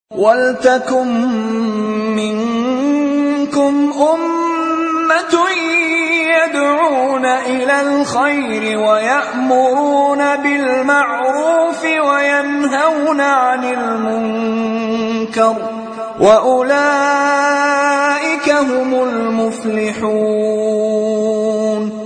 وَلْتَكُن مِّنكُمْ أُمَّةٌ يَدْعُونَ إِلَى الْخَيْرِ وَيَأْمُرُونَ بِالْمَعْرُوفِ وَيَنْهَوْنَ عَنِ الْمُنكَرِ ۚ وَأُولَٰئِكَ هُمُ الْمُفْلِحُونَ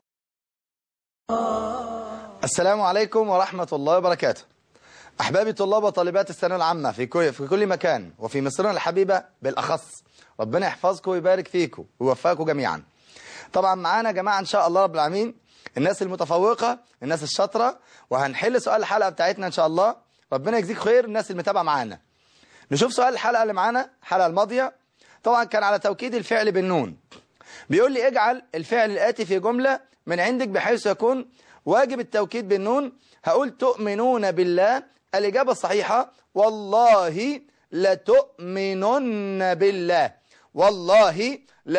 السلام عليكم ورحمة الله وبركاته أحبابي طلاب وطالبات الثانويه العامة في كل, في كل مكان وفي مصرنا الحبيبة بالأخص ربنا يحفظكم ويبارك فيكم ويوفقكم جميعا طبعا معانا يا جماعة إن شاء الله رب العالمين الناس المتفوقة الناس الشاطرة وهنحل سؤال الحلقة بتاعتنا إن شاء الله ربنا يجزيك خير الناس المتابعة معانا نشوف سؤال الحلقة اللي معانا الحلقة الماضية طبعا كان على توكيد الفعل بالنون بيقول لي اجعل الفعل الآتي في جملة من عندك بحيث يكون واجب التوكيد بالنون هقول تؤمنون بالله الإجابة الصحيحة والله لتؤمنن بالله والله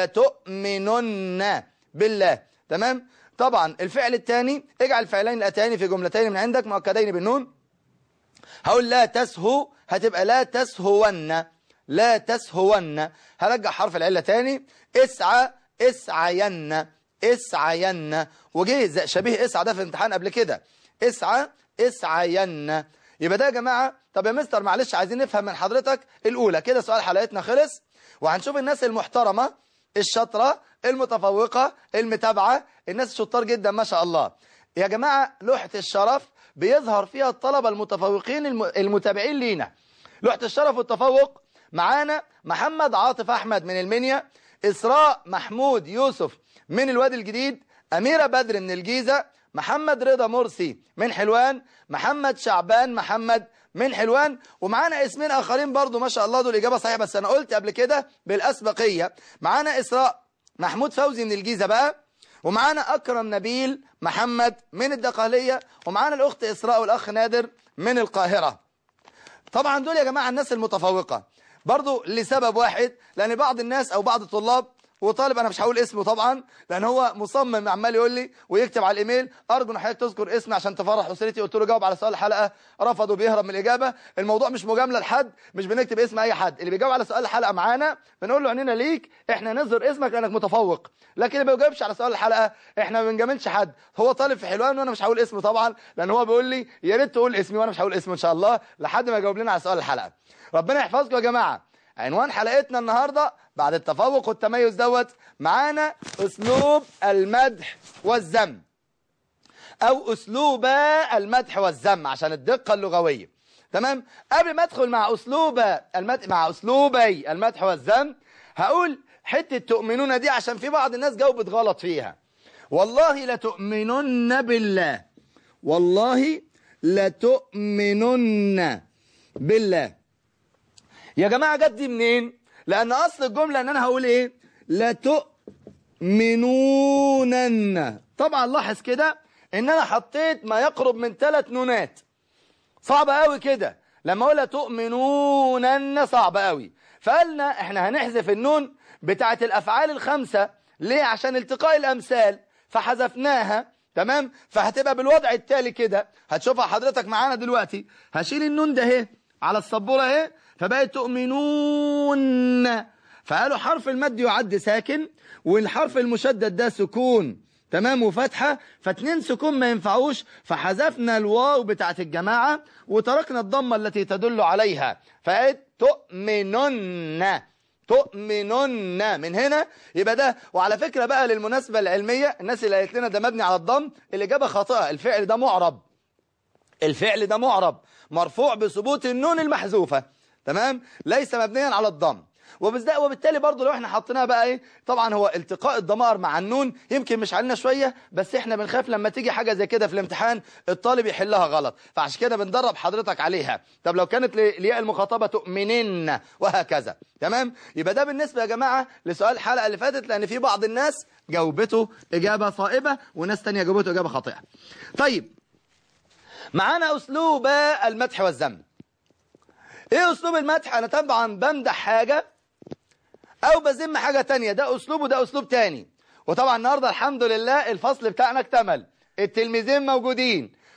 لتؤمنن بالله تمام طبعا الفعل الثاني اجعل الفعلين الاتيان في جملتين من عندك مؤكدين بالنون هقول لا تسهو هتبقى لا تسهون لا تسهون هرجع حرف العلة تاني اسعى اسعين اسعين وجه شبيه اسعى ده في الامتحان قبل كده اسعى اسعين يبقى ده يا جماعة طب يا مستر معلش عايزين نفهم من حضرتك الأولى كده سؤال حلقتنا خلص وهنشوف الناس المحترمة الشاطرة المتفوقة المتابعة الناس الشطار جدا ما شاء الله يا جماعة لوحة الشرف بيظهر فيها الطلبة المتفوقين المتابعين لينا لوحة الشرف والتفوق معانا محمد عاطف أحمد من المنيا إسراء محمود يوسف من الوادي الجديد أميرة بدر من الجيزة محمد رضا مرسي من حلوان محمد شعبان محمد من حلوان ومعانا اسمين آخرين برضو ما شاء الله دول إجابة صحيحة بس أنا قلت قبل كده بالأسبقية معانا إسراء محمود فوزي من الجيزة بقى ومعانا أكرم نبيل محمد من الدقهلية ومعانا الأخت إسراء والأخ نادر من القاهرة طبعا دول يا جماعة الناس المتفوقة برضو لسبب واحد لأن بعض الناس أو بعض الطلاب وطالب انا مش هقول اسمه طبعا لان هو مصمم عمال يقول لي ويكتب على الايميل ارجو ان حضرتك تذكر اسمي عشان تفرح اسرتي قلت له جاوب على سؤال الحلقه رفض وبيهرب من الاجابه الموضوع مش مجامله لحد مش بنكتب اسم اي حد اللي بيجاوب على سؤال الحلقه معانا بنقول له عينينا ليك احنا نظهر اسمك لانك متفوق لكن اللي ما بيجاوبش على سؤال الحلقه احنا ما بنجاملش حد هو طالب في حلوان وانا مش هقول اسمه طبعا لان هو بيقول لي يا ريت تقول اسمي وانا مش هقول اسمه ان شاء الله لحد ما يجاوب لنا على سؤال الحلقه ربنا يحفظكم يا جماعه عنوان حلقتنا النهاردة بعد التفوق والتميز دوت معانا اسلوب المدح والذم او اسلوب المدح والذم عشان الدقة اللغوية تمام قبل ما ادخل مع اسلوب المدح مع اسلوبي المدح والذم هقول حتة تؤمنون دي عشان في بعض الناس جاوبت غلط فيها والله لتؤمنن بالله والله لتؤمنن بالله يا جماعة جت دي منين لأن أصل الجملة أن أنا هقول إيه لتؤمنونن طبعا لاحظ كده أن أنا حطيت ما يقرب من ثلاث نونات صعب قوي كده لما أقول لتؤمنونن صعب قوي فقالنا إحنا هنحذف النون بتاعت الأفعال الخمسة ليه عشان التقاء الأمثال فحذفناها تمام فهتبقى بالوضع التالي كده هتشوفها حضرتك معانا دلوقتي هشيل النون ده اهي على السبورة اهي فبقت تؤمنون فقالوا حرف المد يعد ساكن والحرف المشدد ده سكون تمام وفتحة فاتنين سكون ما ينفعوش فحذفنا الواو بتاعت الجماعة وتركنا الضمة التي تدل عليها فقالت تؤمنون تؤمنون من هنا يبقى ده وعلى فكرة بقى للمناسبة العلمية الناس اللي قالت لنا ده مبني على الضم الإجابة خاطئة الفعل ده معرب الفعل ده معرب مرفوع بثبوت النون المحذوفة تمام ليس مبنيا على الضم وبالتالي برضو لو احنا حطيناها بقى ايه طبعا هو التقاء الضمائر مع النون يمكن مش علينا شوية بس احنا بنخاف لما تيجي حاجة زي كده في الامتحان الطالب يحلها غلط فعشان كده بندرب حضرتك عليها طب لو كانت لياء المخاطبة تؤمنن وهكذا تمام يبقى ده بالنسبة يا جماعة لسؤال الحلقة اللي فاتت لان في بعض الناس جاوبته اجابة صائبة وناس تانية جاوبته اجابة خاطئة طيب معانا اسلوب المدح والذم ايه اسلوب المدح انا طبعا بمدح حاجة او بذم حاجة تانية ده اسلوب وده اسلوب تاني وطبعا النهاردة الحمد لله الفصل بتاعنا اكتمل التلميذين موجودين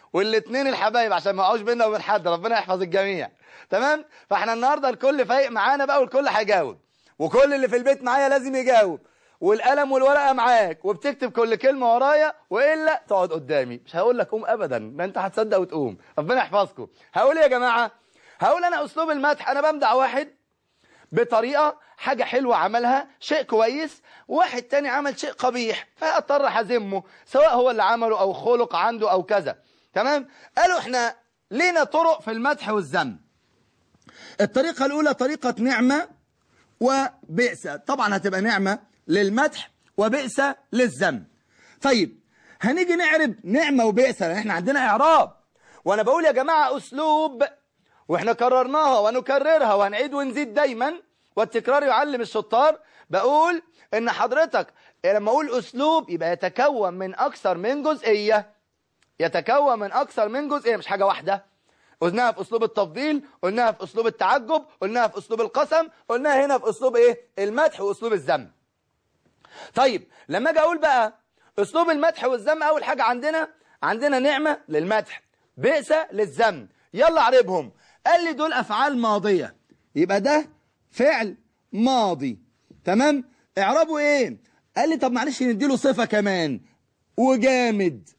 والاثنين الحبايب عشان ما يقعوش بينا وبين حد ربنا يحفظ الجميع تمام فاحنا النهارده الكل فايق معانا بقى والكل هيجاوب وكل اللي في البيت معايا لازم يجاوب والقلم والورقه معاك وبتكتب كل كلمه ورايا والا تقعد قدامي مش هقول لك قوم ابدا ده انت هتصدق وتقوم ربنا يحفظكم هقول ايه يا جماعه هقول انا اسلوب المدح انا بمدح واحد بطريقه حاجه حلوه عملها شيء كويس واحد تاني عمل شيء قبيح فاضطر احزمه سواء هو اللي عمله او خلق عنده او كذا تمام قالوا احنا لينا طرق في المدح والذم الطريقه الاولى طريقه نعمه وبئس طبعا هتبقى نعمه للمدح وبئس للذم طيب هنيجي نعرب نعمه وبئس لان احنا عندنا اعراب وانا بقول يا جماعه اسلوب واحنا كررناها ونكررها وهنعيد ونزيد دايما والتكرار يعلم الشطار بقول ان حضرتك لما اقول اسلوب يبقى يتكون من اكثر من جزئيه يتكون من اكثر من جزئيه مش حاجه واحده قلناها في اسلوب التفضيل قلناها في اسلوب التعجب قلناها في اسلوب القسم قلناها هنا في اسلوب ايه المدح واسلوب الذم طيب لما اجي اقول بقى اسلوب المدح والذم اول حاجه عندنا عندنا نعمه للمدح بئس للذم يلا اعربهم قال لي دول افعال ماضيه يبقى ده فعل ماضي تمام اعربه ايه قال لي طب معلش نديله صفه كمان وجامد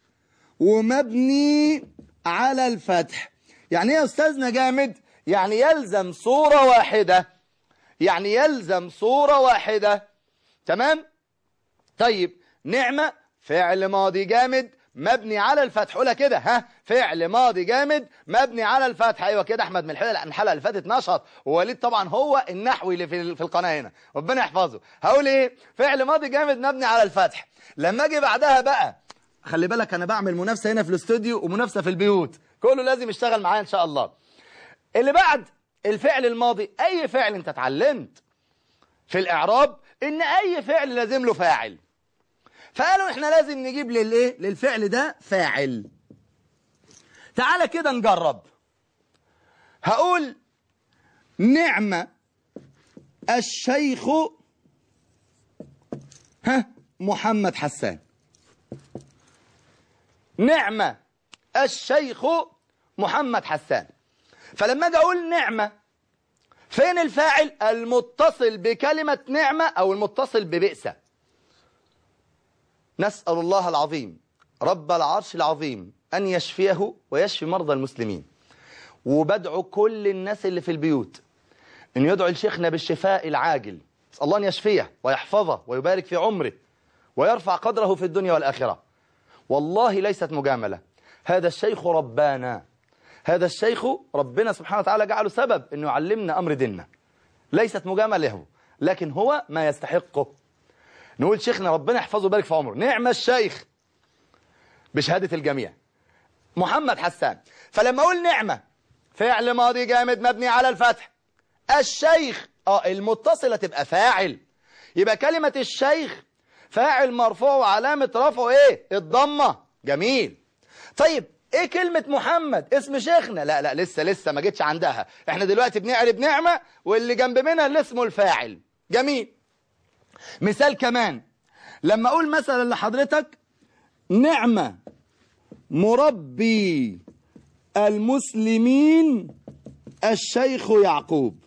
ومبني على الفتح يعني ايه يا استاذنا جامد يعني يلزم صوره واحده يعني يلزم صوره واحده تمام طيب نعمه فعل ماضي جامد مبني على الفتح قولها كده ها فعل ماضي جامد مبني على الفتح ايوه كده احمد من الحلقه الحلقه اللي فاتت نشط ووليد طبعا هو النحوي اللي في في القناه هنا ربنا يحفظه هقول ايه فعل ماضي جامد مبني على الفتح لما اجي بعدها بقى خلي بالك انا بعمل منافسه هنا في الاستوديو ومنافسه في البيوت كله لازم يشتغل معايا ان شاء الله اللي بعد الفعل الماضي اي فعل انت اتعلمت في الاعراب ان اي فعل لازم له فاعل فقالوا احنا لازم نجيب للايه للفعل ده فاعل تعالى كده نجرب هقول نعمة الشيخ ها محمد حسان نعمة الشيخ محمد حسان فلما اجي اقول نعمة فين الفاعل المتصل بكلمة نعمة او المتصل ببئسة نسأل الله العظيم رب العرش العظيم أن يشفيه ويشفي مرضى المسلمين وبدعو كل الناس اللي في البيوت أن يدعو لشيخنا بالشفاء العاجل نسأل الله أن يشفيه ويحفظه ويبارك في عمره ويرفع قدره في الدنيا والآخرة والله ليست مجاملة هذا الشيخ ربانا هذا الشيخ ربنا سبحانه وتعالى جعله سبب أنه يعلمنا أمر ديننا ليست مجاملة له لكن هو ما يستحقه نقول شيخنا ربنا يحفظه ويبارك في عمره نعم الشيخ بشهادة الجميع محمد حسان فلما اقول نعمة فعل ماضي جامد مبني على الفتح الشيخ اه المتصلة تبقى فاعل يبقى كلمة الشيخ فاعل مرفوع وعلامة رفعه ايه الضمة جميل طيب ايه كلمة محمد اسم شيخنا لا لا لسه لسه ما جيتش عندها احنا دلوقتي بنعرب نعمة واللي جنب منها اللي اسمه الفاعل جميل مثال كمان لما اقول مثلا لحضرتك نعمة مربي المسلمين الشيخ يعقوب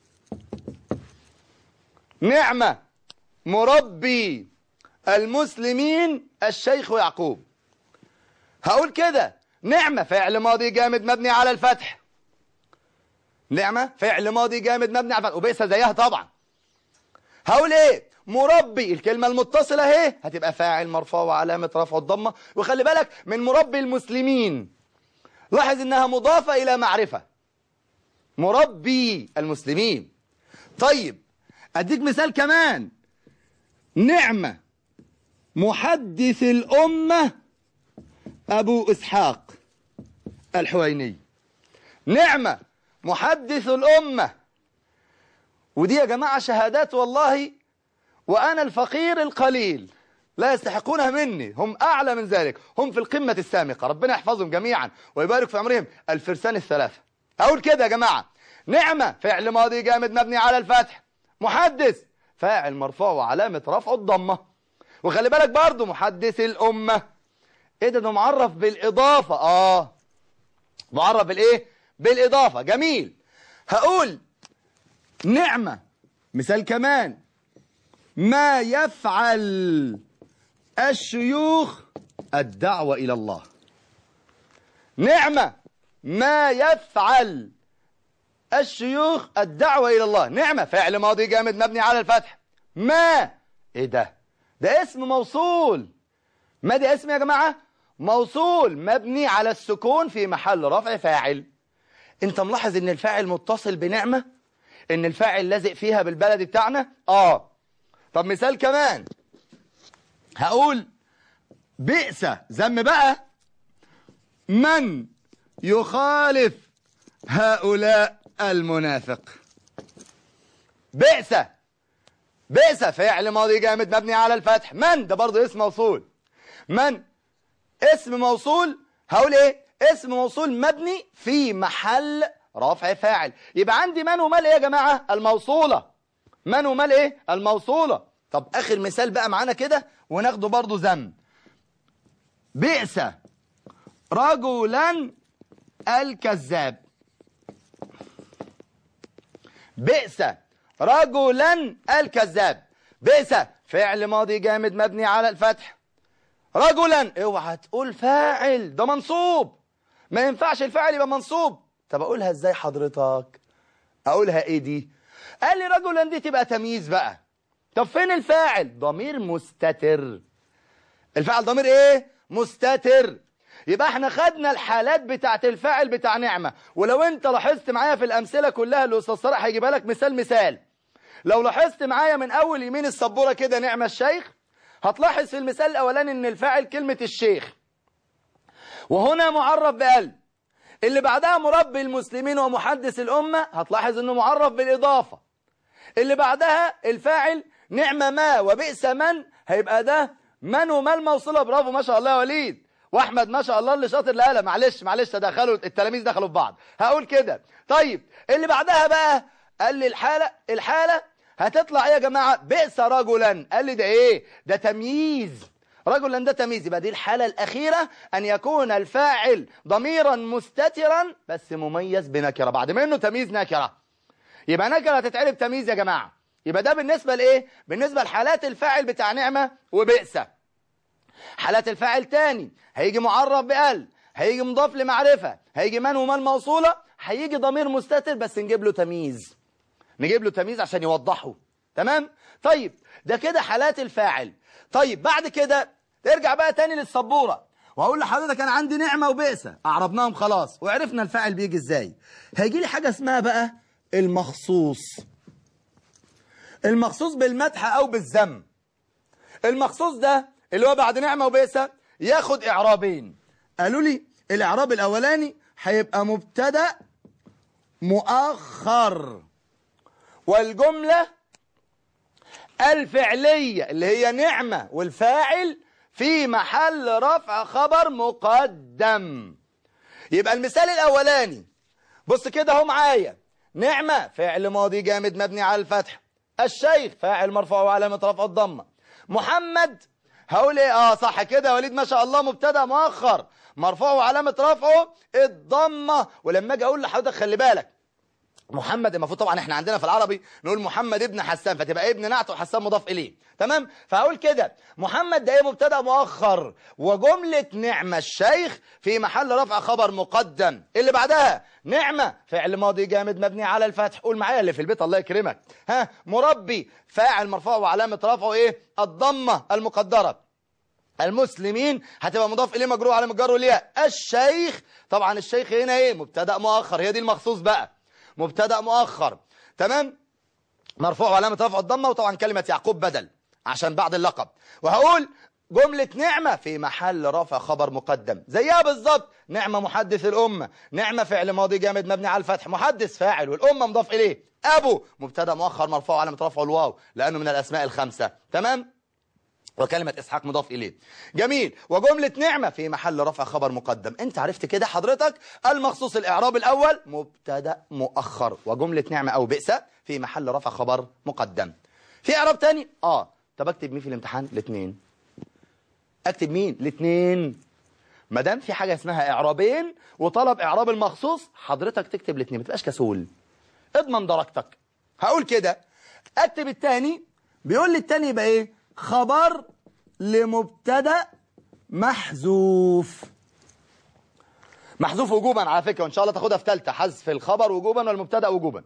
نعمة مربي المسلمين الشيخ يعقوب هقول كده نعمة فعل ماضي جامد مبني على الفتح نعمة فعل ماضي جامد مبني على الفتح وبئس زيها طبعا هقول ايه مربي الكلمة المتصلة اهي هتبقى فاعل مرفوع وعلامة رفع الضمة وخلي بالك من مربي المسلمين لاحظ انها مضافة الى معرفة مربي المسلمين طيب اديك مثال كمان نعمة محدث الأمة أبو إسحاق الحويني نعمة محدث الأمة ودي يا جماعة شهادات والله وأنا الفقير القليل لا يستحقونها مني هم أعلى من ذلك هم في القمة السامقة ربنا يحفظهم جميعا ويبارك في عمرهم الفرسان الثلاثة أقول كده يا جماعة نعمة فعل ماضي جامد مبني على الفتح محدث فاعل مرفوع وعلامة رفعه الضمة وخلي بالك برضو محدث الأمة ايه ده ده معرف بالاضافه اه معرف بالايه بالاضافه جميل هقول نعمه مثال كمان ما يفعل الشيوخ الدعوه الى الله نعمه ما يفعل الشيوخ الدعوة إلى الله نعمة فعل ماضي جامد مبني على الفتح ما إيه ده ده اسم موصول ما ده اسم يا جماعة موصول مبني على السكون في محل رفع فاعل انت ملاحظ ان الفاعل متصل بنعمة ان الفاعل لازق فيها بالبلد بتاعنا اه طب مثال كمان هقول بئس ذم بقى من يخالف هؤلاء المنافق بئس بئس فعل ماضي جامد مبني على الفتح من ده برضه اسم موصول من اسم موصول هقول ايه اسم موصول مبني في محل رفع فاعل يبقى عندي من ومال ايه يا جماعة الموصولة من ومال ايه الموصولة طب اخر مثال بقى معانا كده وناخده برضه ذم بئس رجلا الكذاب بئس رجلا الكذاب بئس فعل ماضي جامد مبني على الفتح رجلا اوعى تقول فاعل ده منصوب ما ينفعش الفاعل يبقى منصوب طب اقولها ازاي حضرتك اقولها ايه دي قال لي رجلا دي تبقى تمييز بقى طب فين الفاعل ضمير مستتر الفاعل ضمير ايه مستتر يبقى احنا خدنا الحالات بتاعت الفاعل بتاع نعمة ولو انت لاحظت معايا في الامثلة كلها اللي استاذ صلاح هيجيبها لك مثال مثال لو لاحظت معايا من اول يمين السبورة كده نعمة الشيخ هتلاحظ في المثال الاولاني ان الفاعل كلمة الشيخ وهنا معرف بقلب اللي بعدها مربي المسلمين ومحدث الامة هتلاحظ انه معرف بالاضافة اللي بعدها الفاعل نعمة ما وبئس من هيبقى ده من وما الموصلة برافو ما شاء الله يا وليد واحمد ما شاء الله اللي شاطر لا معلش معلش تدخلوا التلاميذ دخلوا في بعض هقول كده طيب اللي بعدها بقى قال لي الحالة الحالة هتطلع ايه يا جماعة بئس رجلا قال لي ده ايه ده تمييز رجلا ده تمييز يبقى دي الحالة الأخيرة أن يكون الفاعل ضميرا مستترا بس مميز بنكرة بعد منه تمييز نكرة يبقى نكرة هتتعرب تمييز يا جماعة يبقى ده بالنسبة لإيه بالنسبة لحالات الفاعل بتاع نعمة وبئس حالات الفاعل تاني هيجي معرف بقل هيجي مضاف لمعرفة هيجي من وما الموصولة هيجي ضمير مستتر بس نجيب له تمييز نجيب له تمييز عشان يوضحه تمام طيب ده كده حالات الفاعل طيب بعد كده ترجع بقى تاني للسبورة وهقول لحضرتك انا عندي نعمة وبئسة اعربناهم خلاص وعرفنا الفاعل بيجي ازاي هيجي لي حاجة اسمها بقى المخصوص المخصوص بالمدح او بالذم المخصوص ده اللي هو بعد نعمة وبئسة ياخد اعرابين قالوا لي الاعراب الاولاني هيبقى مبتدا مؤخر والجملة الفعلية اللي هي نعمة والفاعل في محل رفع خبر مقدم يبقى المثال الأولاني بص كده اهو معايا نعمة فعل ماضي جامد مبني على الفتح الشيخ فاعل مرفوع وعلامة رفع الضمة محمد هقول ايه اه صح كده يا وليد ما شاء الله مبتدا مؤخر مرفوع وعلامة رفعه الضمة ولما اجي اقول لحضرتك خلي بالك محمد المفروض طبعا احنا عندنا في العربي نقول محمد ابن حسان فتبقى ابن نعت وحسان مضاف اليه تمام فهقول كده محمد ده ايه مبتدا مؤخر وجمله نعمه الشيخ في محل رفع خبر مقدم اللي بعدها نعمه فعل ماضي جامد مبني على الفتح قول معايا اللي في البيت الله يكرمك ها مربي فاعل مرفوع وعلامه رفعه ايه الضمه المقدره المسلمين هتبقى مضاف اليه مجرور على مجر والياء الشيخ طبعا الشيخ هنا ايه مبتدا مؤخر هي دي المخصوص بقى مبتدا مؤخر تمام مرفوع وعلامه رفع الضمه وطبعا كلمه يعقوب بدل عشان بعد اللقب وهقول جملة نعمة في محل رفع خبر مقدم زيها بالظبط نعمة محدث الأمة نعمة فعل ماضي جامد مبني على الفتح محدث فاعل والأمة مضاف إليه أبو مبتدا مؤخر مرفوع علامة رفع الواو لأنه من الأسماء الخمسة تمام وكلمة إسحاق مضاف إليه جميل وجملة نعمة في محل رفع خبر مقدم أنت عرفت كده حضرتك المخصوص الإعراب الأول مبتدا مؤخر وجملة نعمة أو بئس في محل رفع خبر مقدم في إعراب تاني آه طب أكتب مين في الامتحان الاثنين أكتب مين الاثنين ما دام في حاجه اسمها اعرابين وطلب اعراب المخصوص حضرتك تكتب الاثنين ما تبقاش كسول اضمن درجتك هقول كده اكتب الثاني بيقول لي الثاني يبقى ايه خبر لمبتدا محذوف محذوف وجوبا على فكره وان شاء الله تاخدها في ثالثه حذف الخبر وجوبا والمبتدا وجوبا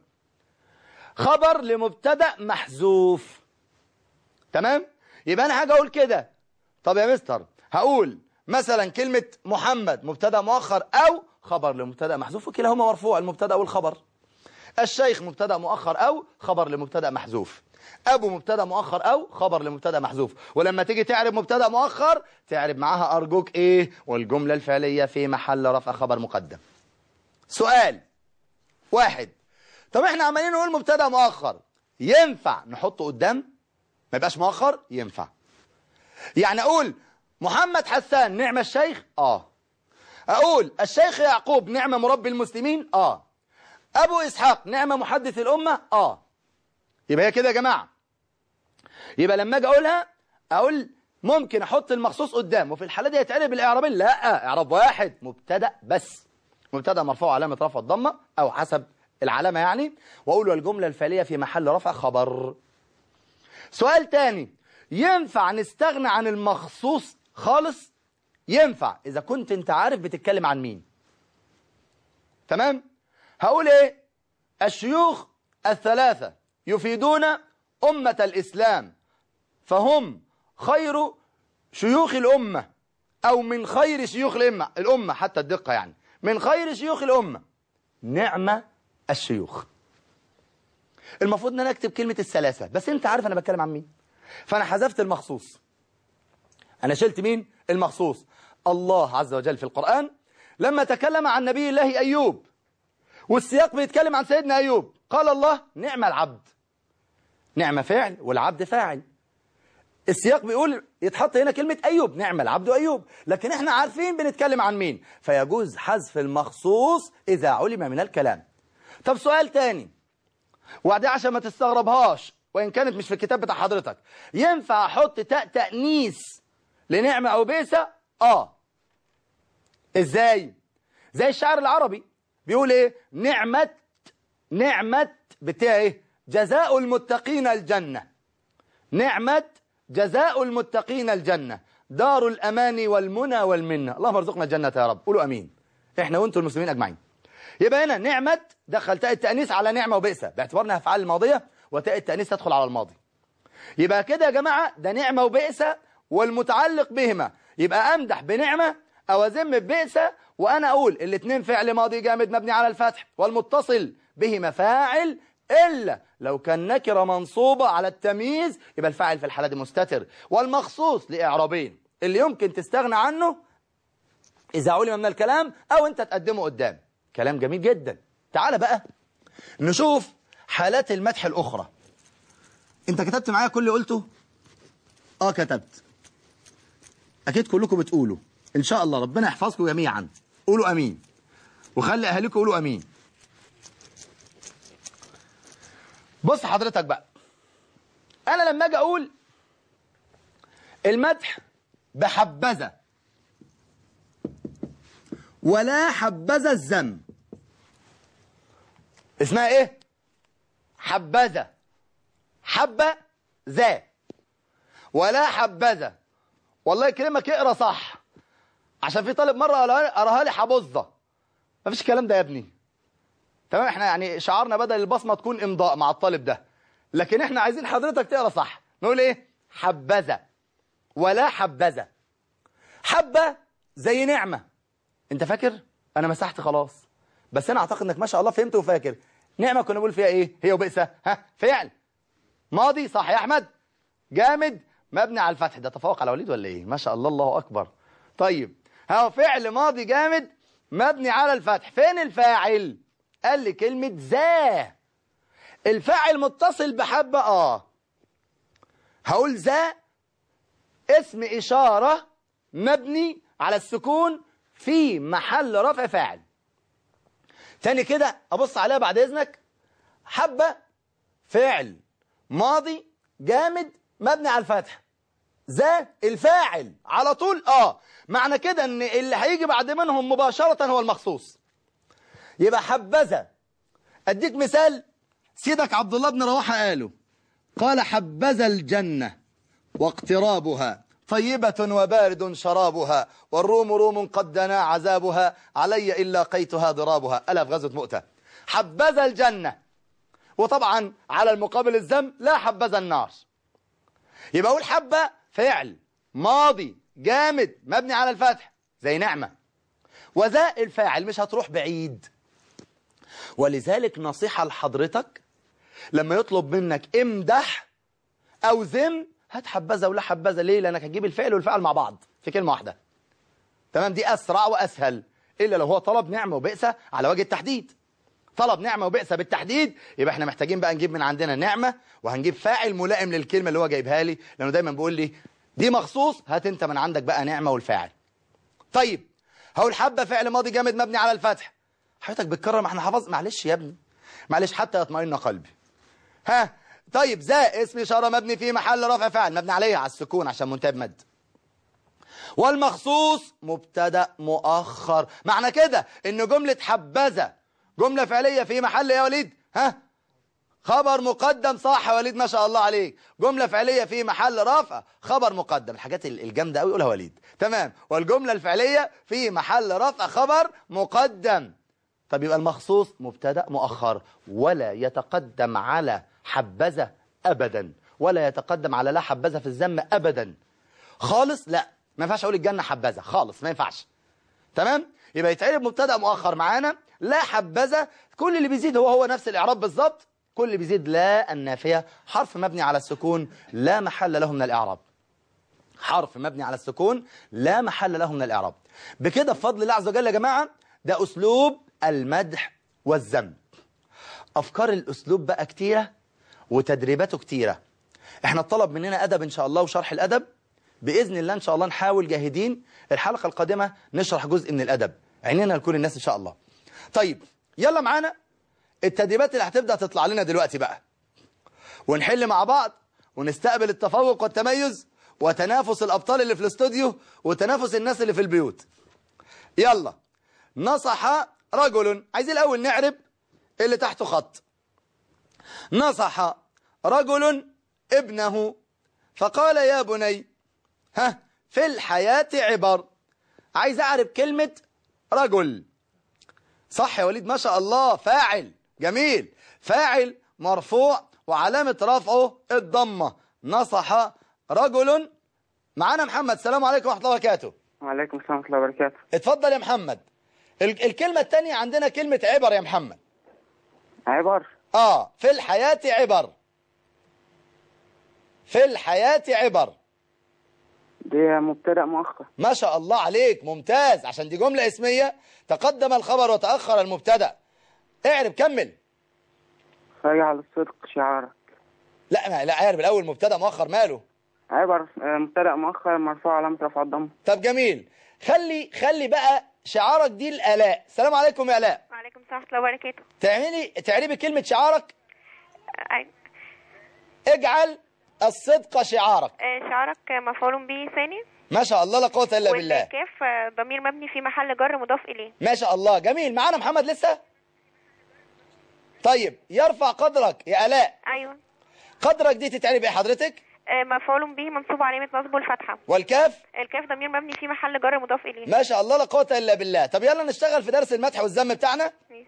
خبر لمبتدا محذوف تمام يبقى انا هاجي اقول كده طب يا مستر هقول مثلا كلمة محمد مبتدا مؤخر او خبر لمبتدا محذوف وكلاهما مرفوع المبتدا والخبر الشيخ مبتدا مؤخر او خبر لمبتدا محذوف ابو مبتدا مؤخر او خبر لمبتدا محذوف ولما تيجي تعرب مبتدا مؤخر تعرب معاها ارجوك ايه والجملة الفعلية في محل رفع خبر مقدم سؤال واحد طب احنا عمالين نقول مبتدا مؤخر ينفع نحطه قدام ما يبقاش مؤخر ينفع يعني اقول محمد حسان نعم الشيخ اه اقول الشيخ يعقوب نعم مربي المسلمين اه ابو اسحاق نعم محدث الامه اه يبقى هي كده يا جماعه يبقى لما اجي اقولها اقول ممكن احط المخصوص قدام وفي الحاله دي يتعرب الاعرابين لا اعراب واحد مبتدا بس مبتدا مرفوع علامه رفع الضمه او حسب العلامه يعني واقول والجمله الفعليه في محل رفع خبر سؤال تاني ينفع نستغنى عن المخصوص خالص ينفع إذا كنت انت عارف بتتكلم عن مين تمام هقول ايه الشيوخ الثلاثة يفيدون أمة الإسلام فهم خير شيوخ الأمة أو من خير شيوخ الأمة الأمة حتى الدقة يعني من خير شيوخ الأمة نعمة الشيوخ المفروض ان انا اكتب كلمة الثلاثة بس انت عارف انا بتكلم عن مين فانا حذفت المخصوص انا شلت مين المخصوص الله عز وجل في القرآن لما تكلم عن نبي الله ايوب والسياق بيتكلم عن سيدنا ايوب قال الله نعم العبد نعم فعل والعبد فاعل السياق بيقول يتحط هنا كلمة أيوب نعم العبد أيوب لكن احنا عارفين بنتكلم عن مين فيجوز حذف المخصوص إذا علم من الكلام طب سؤال تاني وبعدين عشان ما تستغربهاش وإن كانت مش في الكتاب بتاع حضرتك ينفع أحط تاء تأنيس لنعمة أو بيسة آه إزاي زي الشعر العربي بيقول إيه نعمة نعمة بتاع إيه جزاء المتقين الجنة نعمة جزاء المتقين الجنة دار الأمان والمنى والمنة اللهم ارزقنا الجنة يا رب قولوا أمين إحنا وأنتم المسلمين أجمعين يبقى هنا نعمة دخل تاء التأنيث على نعمة وبئسة باعتبارنا أفعال الماضية وتاء التأنيث تدخل على الماضي يبقى كده يا جماعة ده نعمة وبئسة والمتعلق بهما يبقى أمدح بنعمة أو أذم ببئسة وأنا أقول الاثنين فعل ماضي جامد مبني على الفتح والمتصل بهما فاعل إلا لو كان نكرة منصوبة على التمييز يبقى الفاعل في الحالة دي مستتر والمخصوص لإعرابين اللي يمكن تستغنى عنه إذا علم من الكلام أو أنت تقدمه قدام كلام جميل جدا تعال بقى نشوف حالات المدح الأخرى أنت كتبت معايا كل اللي قلته آه كتبت أكيد كلكم بتقولوا إن شاء الله ربنا يحفظكم جميعا قولوا أمين وخلي أهاليكم يقولوا أمين بص حضرتك بقى انا لما اجي اقول المدح بحبذا ولا حبذا الذم اسمها ايه حبذا حبة ذا ولا حبذا والله يكرمك اقرا صح عشان في طالب مره قراها لي حبظه مفيش الكلام ده يا ابني تمام احنا يعني شعارنا بدل البصمة تكون امضاء مع الطالب ده لكن احنا عايزين حضرتك تقرا صح نقول ايه حبذا ولا حبذا حبة زي نعمة انت فاكر انا مسحت خلاص بس انا اعتقد انك ما شاء الله فهمت وفاكر نعمة كنا بنقول فيها ايه هي وبئسة ها فعل ماضي صح يا احمد جامد مبني على الفتح ده تفوق على وليد ولا ايه ما شاء الله الله اكبر طيب ها فعل ماضي جامد مبني على الفتح فين الفاعل قال لي كلمة ذا الفاعل متصل بحبة اه هقول ذا اسم إشارة مبني على السكون في محل رفع فاعل تاني كده أبص عليها بعد إذنك حبة فعل ماضي جامد مبني على الفتح ذا الفاعل على طول اه معنى كده ان اللي هيجي بعد منهم مباشرة هو المخصوص يبقى حبذا اديك مثال سيدك عبد الله بن رواحه قاله قال حبذا الجنة واقترابها طيبة وبارد شرابها والروم روم قد دنا عذابها علي إلا قيتها ضرابها ألا في غزوة مؤتة حبذا الجنة وطبعا على المقابل الذم لا حبذا النار يبقى أقول حبة فعل ماضي جامد مبني على الفتح زي نعمة وذا الفاعل مش هتروح بعيد ولذلك نصيحة لحضرتك لما يطلب منك امدح او ذم هات حبذا ولا حبذا ليه لانك هتجيب الفعل والفعل مع بعض في كلمة واحدة تمام دي اسرع واسهل الا لو هو طلب نعمة وبئسة على وجه التحديد طلب نعمة وبئسة بالتحديد يبقى احنا محتاجين بقى نجيب من عندنا نعمة وهنجيب فاعل ملائم للكلمة اللي هو جايبها لي لانه دايما بيقول لي دي مخصوص هات انت من عندك بقى نعمة والفاعل طيب هقول حبة فعل ماضي جامد مبني على الفتح حضرتك بتكرر ما احنا حفظ معلش يا ابني معلش حتى يطمئن قلبي ها طيب ذا اسم إشارة مبني في محل رفع فعل مبني عليه على السكون عشان منتهى بمد والمخصوص مبتدا مؤخر معنى كده ان جملة حبذا جملة فعلية في محل يا وليد ها خبر مقدم صح يا وليد ما شاء الله عليك جملة فعلية في محل رفع خبر مقدم الحاجات الجامدة قوي يقولها وليد تمام والجملة الفعلية في محل رفع خبر مقدم طب يبقى المخصوص مبتدا مؤخر ولا يتقدم على حبذا ابدا ولا يتقدم على لا حبذا في الذم ابدا خالص لا ما ينفعش اقول الجنه حبذا خالص ما ينفعش تمام يبقى يتعرب مبتدا مؤخر معانا لا حبذا كل اللي بيزيد هو هو نفس الاعراب بالظبط كل اللي بيزيد لا النافيه حرف مبني على السكون لا محل له من الاعراب حرف مبني على السكون لا محل له من الاعراب بكده بفضل الله عز وجل يا جماعه ده اسلوب المدح والذم افكار الاسلوب بقى كتيره وتدريباته كتيره احنا الطلب مننا ادب ان شاء الله وشرح الادب باذن الله ان شاء الله نحاول جاهدين الحلقه القادمه نشرح جزء من الادب عينينا لكل الناس ان شاء الله طيب يلا معانا التدريبات اللي هتبدا تطلع لنا دلوقتي بقى ونحل مع بعض ونستقبل التفوق والتميز وتنافس الابطال اللي في الاستوديو وتنافس الناس اللي في البيوت يلا نصح رجل عايزين الأول نعرب اللي تحته خط نصح رجل ابنه فقال يا بني ها في الحياة عبر عايز أعرف كلمة رجل صح يا وليد ما شاء الله فاعل جميل فاعل مرفوع وعلامة رفعه الضمة نصح رجل معانا محمد السلام عليكم ورحمة الله وبركاته وعليكم السلام ورحمة الله وبركاته اتفضل يا محمد ال- الكلمة التانية عندنا كلمة عبر يا محمد عبر اه في الحياة عبر في الحياة عبر دي مبتدأ مؤخر ما شاء الله عليك ممتاز عشان دي جملة اسمية تقدم الخبر وتأخر المبتدا اعرب كمل فيجعل الصدق شعارك لا ما لا اعرب الاول مبتدا مؤخر ماله عبر آه، مبتدأ مؤخر مرفوع علامة رفع الضم طب جميل خلي خلي بقى شعارك دي الالاء السلام عليكم يا الاء وعليكم السلام ورحمة الله وبركاته تعملي تعربي كلمة شعارك أي- اجعل الصدق شعارك آه، شعارك مفعول به ثاني ما شاء الله لا قوة الا بالله والكاف آه، ضمير مبني في محل جر مضاف إليه ما شاء الله جميل معانا محمد لسه طيب يرفع قدرك يا الاء أيوه قدرك دي تتعرب ايه حضرتك آه، مفعول به منصوب علامة نصبه الفتحة والكاف الكاف ضمير مبني في محل جر مضاف إليه ما شاء الله لا قوة الا بالله طب يلا نشتغل في درس المدح والذم بتاعنا ماشي.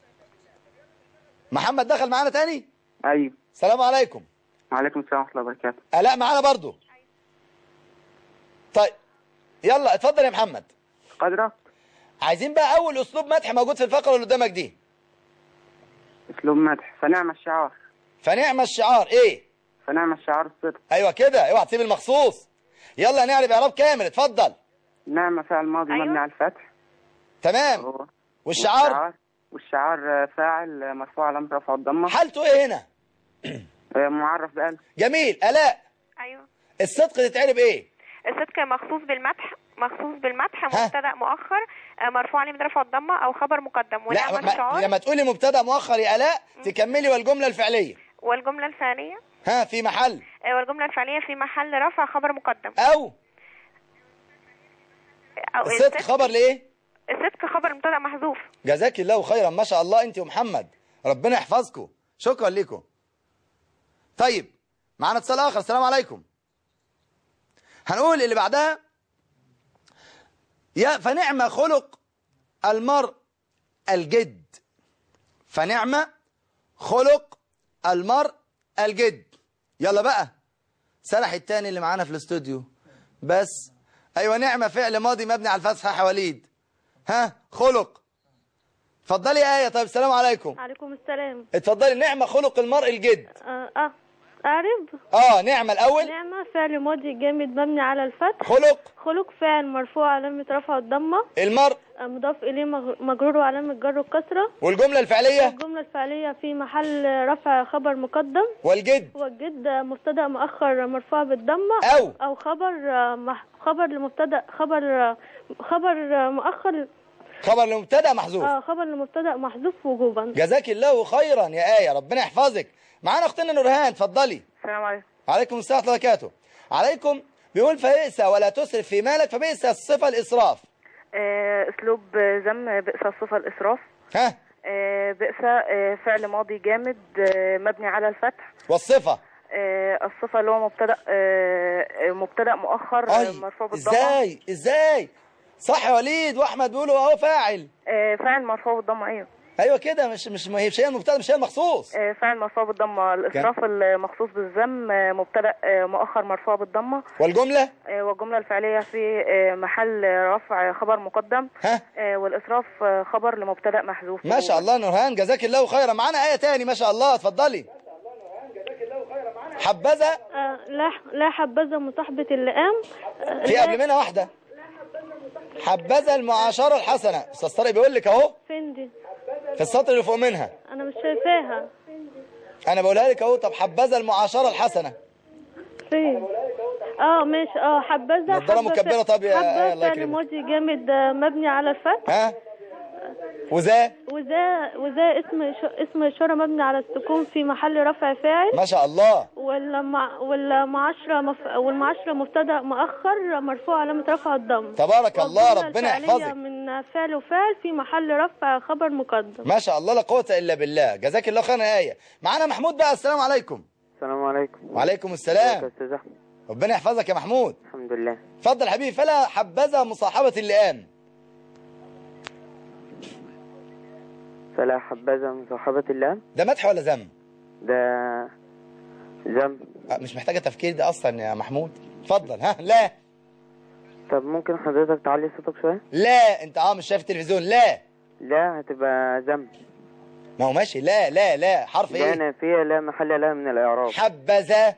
محمد دخل معانا تاني أيوه السلام عليكم وعليكم السلام ورحمة الله وبركاته الاء معانا برضو طيب يلا اتفضل يا محمد قدرك عايزين بقى اول اسلوب مدح موجود في الفقره اللي قدامك دي أسلوب مدح فنعم الشعار فنعم الشعار ايه فنعم الشعار الصدق ايوه كده اوعى تسيب المخصوص يلا نعرب اعراب كامل اتفضل نعم فعل ماضي أيوه. مبني على الفتح تمام هو والشعار والشعار آه، فاعل آه، مرفوع علامة رفع الضمة حالته ايه هنا آه، معرف بألف جميل الاء أيوه الصدق تتعرب ايه الصدق مخصوص بالمدح مخصوص بالمدح ها؟ مبتدأ مؤخر آه، مرفوع علامة رفع الضمة أو خبر مقدم لا ونعم ما الشعار لما تقولي مبتدا مؤخر يا الاء تكملي والجمله الفعليه والجملة الفعلية ها في محل آه، والجملة الفعلية في محل رفع خبر مقدم او أو الصدق خبر لايه الصدق خبر مبتدأ محذوف جزاك الله خيرا ما شاء الله انت ومحمد ربنا يحفظكم شكرا لكم طيب معانا اتصال اخر السلام عليكم هنقول اللي بعدها يا فنعم خلق المرء الجد فنعم خلق المرء الجد يلا بقى سرح التاني اللي معانا في الاستوديو بس ايوه نعمة فعل ماضي مبني على الفتحة يا وليد ها خلق اتفضلي يا آية طيب السلام عليكم عليكم السلام اتفضلي نعمة خلق المرء الجد اه, آه. أعرب اه نعمة الأول نعمة فعل ماضي جامد مبني على الفتح خلق خلق فعل مرفوع علامة رفع الضمة المرء آه، مضاف إليه مغ- مجرور وعلامة جر الكسرة والجملة الفعلية الجملة الفعلية في محل رفع خبر مقدم والجد والجد مبتدأ مؤخر مرفوع بالضمة أو. أو خبر آه، مح- خبر لمبتدأ خبر آه، خبر آه، مؤخر خبر لمبتدأ محذوف اه خبر لمبتدأ محذوف وجوبا جزاك الله خيرا يا آية ربنا يحفظك معانا أختنا نورهان اتفضلي السلام عليكم عليكم السلام ورحمة الله وبركاته عليكم بيقول فبئس ولا تسرف في مالك فبئس الصفة الإسراف آه، اسلوب ذم بئس الصفه الاسراف ها آه، بئس آه، فعل ماضي جامد آه، مبني على الفتح والصفة آه، الصفه اللي هو مبتدا آه، آه، مبتدا مؤخر آه، أي مرفوع بالضمه ازاي ازاي صح يا وليد واحمد بيقولوا اهو فاعل آه، فاعل مرفوع بالضمه ايوه ايوه كده مش مش ما هي مش هي المبتدا مش هي المخصوص آه، فاعل مرفوع بالضمه الاسراف المخصوص بالذم آه، مبتدا آه، مؤخر مرفوع بالضمه والجملة آه، والجمله الفعليه في آه، محل رفع خبر مقدم ها آه، والاسراف آه، خبر لمبتدا محذوف ما شاء الله نورهان جزاك الله خيرا معانا آية تاني ما شاء الله اتفضلي حبذا آه لا لا حبذا مصاحبة اللئام آه، في لا- قبل منها واحدة حبذا المعاشرة الحسنة استاذ طارق بيقول لك اهو فين دي في السطر اللي فوق منها انا مش شايفاها انا بقولها لك اهو طب حبذا المعاشرة الحسنة فين اه ماشي اه حبذا نضارة حبة مكبرة طب يا- حبة آه، الله فعل يكرمك. ماضي جامد آه، مبني على الفتح ها وذا وذا وذا اسم ش... اسم إشارة مبني على السكون في محل رفع فاعل ما شاء الله والمع... والمعاشرة مف... والمعاشرة مبتدأ مؤخر مرفوع علامة رفع الضم تبارك الله والجملة ربنا الفعلية يحفظك من فعل وفعل في محل رفع خبر مقدم ما شاء الله لا قوة الا بالله جزاك الله خيرا يا آية معانا محمود بقى السلام عليكم السلام عليكم وعليكم يا السلام استاذ احمد ربنا يحفظك يا محمود الحمد لله اتفضل حبيبي فلا حبذا مصاحبة اللئام فلا حبذا من صحابة الله ده مدح ولا ذم ده ذنب أه، مش محتاجة تفكير ده اصلا يا محمود اتفضل ها لا طب ممكن حضرتك تعلي صوتك شوية لا انت اه مش شايف التلفزيون لا لا هتبقى ذنب ما هو ماشي لا لا لا حرف لا ايه نافية لا محل لها من الإعراب حبذا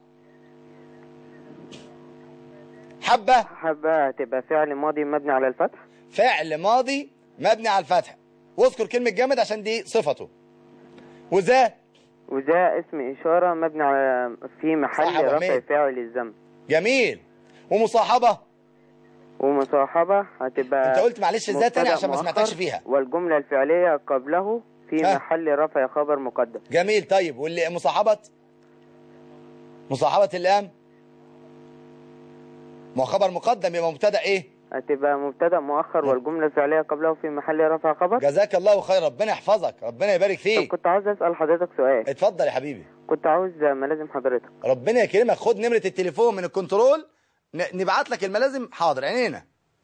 حبة حبة هتبقى فعل ماضي مبني على الفتح فعل ماضي مبني على الفتح واذكر كلمة جامد عشان دي صفته وذا وده اسم إشارة مبني على في صح محل يا أبو رفع حميد. فاعل الذنب جميل ومصاحبة ومصاحبة هتبقى انت قلت معلش ازاي تاني مبتدأ عشان ما مؤخر سمعتكش فيها والجملة الفعلية قبله في ها. محل رفع خبر مقدم جميل طيب واللي مصاحبة مصاحبة اللام ما هو خبر مقدم يبقى مبتدا ايه هتبقى مبتدأ مؤخر والجملة الفعلية قبله في محل رفع خبر جزاك الله خير ربنا يحفظك ربنا يبارك طب فيك كنت عاوز أسأل حضرتك سؤال اتفضل يا حبيبي كنت عاوز ملازم حضرتك ربنا يكرمك خد نمرة التليفون من الكنترول ن- نبعت لك الملازم حاضر عينينا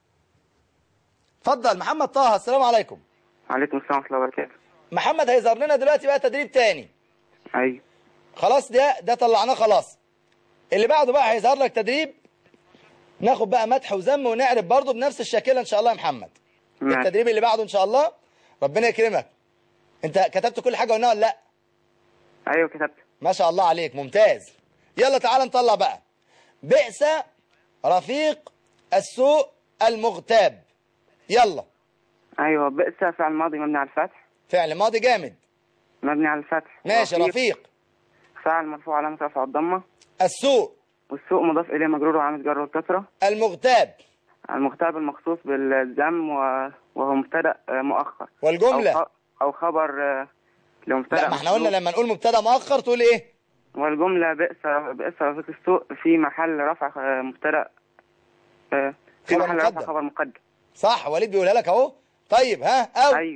اتفضل محمد طه السلام عليكم عليكم السلام ورحمة الله وبركاته محمد هيظهر لنا دلوقتي بقى تدريب تاني أيوة خلاص ده ده طلعناه خلاص اللي بعده بقى هيظهر لك تدريب ناخد بقى مدح وذم ونعرف برضه بنفس الشكل ان شاء الله يا محمد التدريب اللي بعده ان شاء الله ربنا يكرمك انت كتبت كل حاجه قلناها ولا لا أيوة كتبت ما شاء الله عليك ممتاز يلا تعال نطلع بقى بئس رفيق السوء المغتاب يلا أيوة بئس فعل ماضي مبني على الفتح فعل ماضي جامد مبني على الفتح ماشي رفيق فعل مرفوع علامة رفع الضمة السوء والسوق مضاف إليه مجرور وعامل جر والكسرة المغتاب المغتاب المخصوص بالذم و- وهو مبتدأ آه، مؤخر أو والجملة خ- أو خبر آه، لمبتدأ لا ما احنا قلنا محذوف. لما نقول مبتدا مؤخر تقول ايه والجملة بئس بئس رفيق السوء في محل رفع آه، مبتدأ آه، في خبر محل رفع مقدم. خبر مقدم صح وليد بيقولها لك اهو طيب ها او أيوه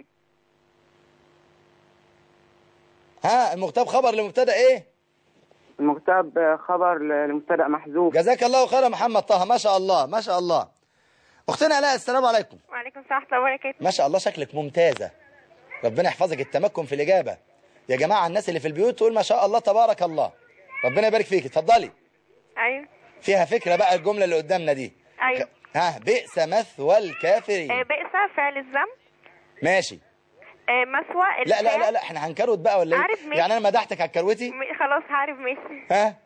ها المغتاب خبر لمبتدا ايه المكتب آه، خبر ل- لمبتدأ محذوف جزاك الله خيرا محمد طه ما شاء الله ما شاء الله اختنا الاء السلام عليكم وعليكم السلام ورحمة الله وبركاته ما شاء الله شكلك ممتازه ربنا يحفظك التمكن في الاجابه يا جماعه الناس اللي في البيوت تقول ما شاء الله تبارك الله ربنا يبارك فيك اتفضلي أيوه فيها فكره بقى الجمله اللي قدامنا دي أيوه ها بئس مثوى الكافرين آه، بئس فعل الذم ماشي آه، مثوى لا لا لا الفعل. لا احنا هنكروت بقى ولا عارف ايه ماشي. يعني انا مدحتك على الكروتي م- خلاص عارف ماشي ها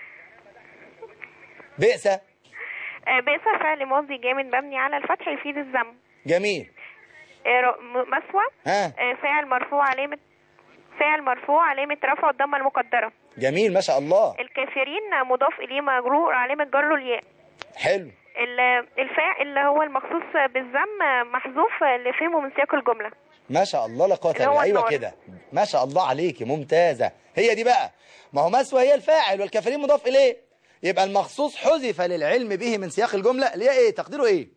بئس آه، بئس فعل ماضي جامد مبني على الفتح يفيد الذم جميل آه، ر- م- مثوى ها آه، فاعل مرفوع علامة فاعل مرفوع علامة رفع الضمة المقدرة جميل ما شاء الله الكافرين مضاف إليه مجرور علامة جره الياء حلو ال- الفاعل اللي هو المخصوص بالذم محذوف لفهمه من سياق الجملة ما شاء الله لا قوه اللي الا هو بالله ايوه النار. كده ما شاء الله عليكي ممتازه هي دي بقى ما هو مسوى هي الفاعل والكافرين مضاف اليه يبقى المخصوص حذف للعلم به من سياق الجمله اللي هي ايه تقديره ايه